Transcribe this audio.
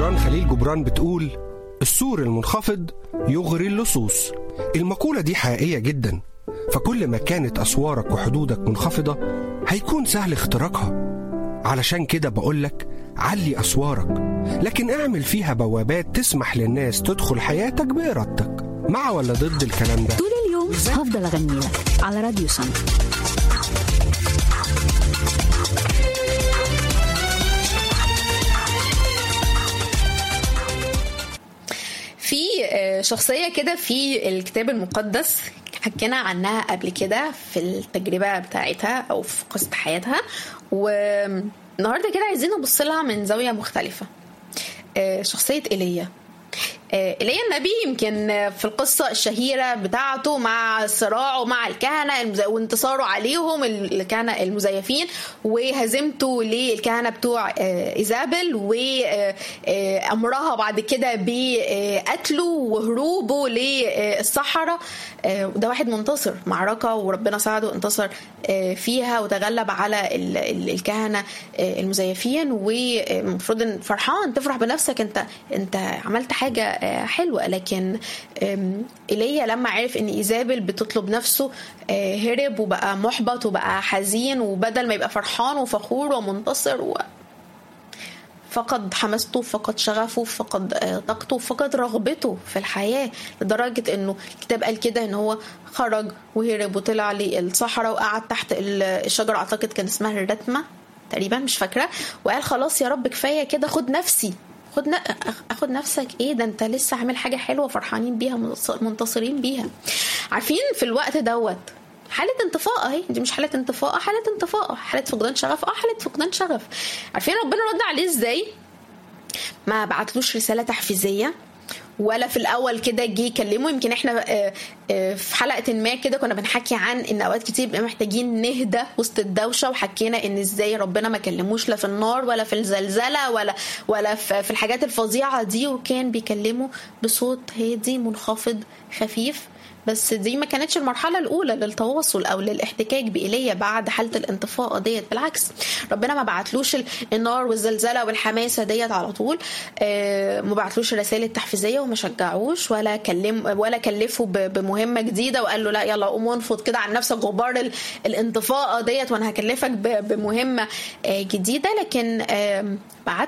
جبران خليل جبران بتقول السور المنخفض يغري اللصوص المقولة دي حقيقية جدا فكل ما كانت أسوارك وحدودك منخفضة هيكون سهل اختراقها علشان كده بقولك علي أسوارك لكن اعمل فيها بوابات تسمح للناس تدخل حياتك بإرادتك مع ولا ضد الكلام ده طول اليوم هفضل اغني لك على راديو سم في آه، شخصية كده في الكتاب المقدس حكينا عنها قبل كده في التجربة بتاعتها أو في قصة حياتها والنهاردة كده عايزين نبص لها من زاوية مختلفة آه، شخصية إيليا آه، ايليا النبي يمكن آه، في القصه الشهيره بتاعته مع صراعه مع الكهنه المز- وانتصاره عليهم الكهنه المزيفين وهزيمته للكهنه بتوع آه، ايزابل وامرها بعد كده بقتله وهروبه للصحراء آه، ده واحد منتصر معركه وربنا ساعده انتصر آه، فيها وتغلب على ال- ال- الكهنه آه، المزيفين والمفروض ان فرحان تفرح بنفسك انت انت عملت حاجه آه، حلوه لكن آم، ايليا لما عرف ان ايزابل بتطلب نفسه آه، هرب وبقى محبط وبقى حزين وبدل ما يبقى فرحان وفخور ومنتصر و... فقد حماسته فقد شغفه فقد آه، طاقته فقد رغبته في الحياة لدرجة انه الكتاب قال كده ان هو خرج وهرب وطلع للصحراء وقعد تحت ال- الشجرة اعتقد كان اسمها الرتمة تقريبا مش فاكرة وقال خلاص يا رب كفاية كده خد نفسي خد ن... اخد نفسك ايه ده انت لسه عامل حاجة حلوة فرحانين بيها منتص- منتصرين بيها عارفين في الوقت دوت حالة انطفاء اهي دي مش حالة انطفاء حالة انطفاء حالة فقدان شغف اه حالة فقدان شغف عارفين ربنا رد عليه ازاي ما بعتلوش رسالة تحفيزية ولا في الاول كده جه يكلمه يمكن احنا آه، آه، في حلقه ما كده كنا بنحكي عن ان اوقات كتير بنبقى محتاجين نهدى وسط الدوشه وحكينا ان ازاي ربنا ما كلموش لا في النار ولا في الزلزله ولا ولا في في الحاجات الفظيعه دي وكان بيكلمه بصوت هادي منخفض خفيف بس دي ما كانتش المرحلة الأولى للتواصل أو للاحتكاك بإيليا بعد حالة الانطفاء ديت بالعكس ربنا ما بعتلوش ال- النار والزلزلة والحماسة ديت على طول آه، ما بعتلوش الرسائل التحفيزية وما شجعوش ولا كلم ولا كلفه ب- بمهمة جديدة وقال له لا يلا قوم وانفض كده عن نفسك غبار ال- الانطفاء ديت وأنا هكلفك ب- بمهمة آه، جديدة لكن آم، بعت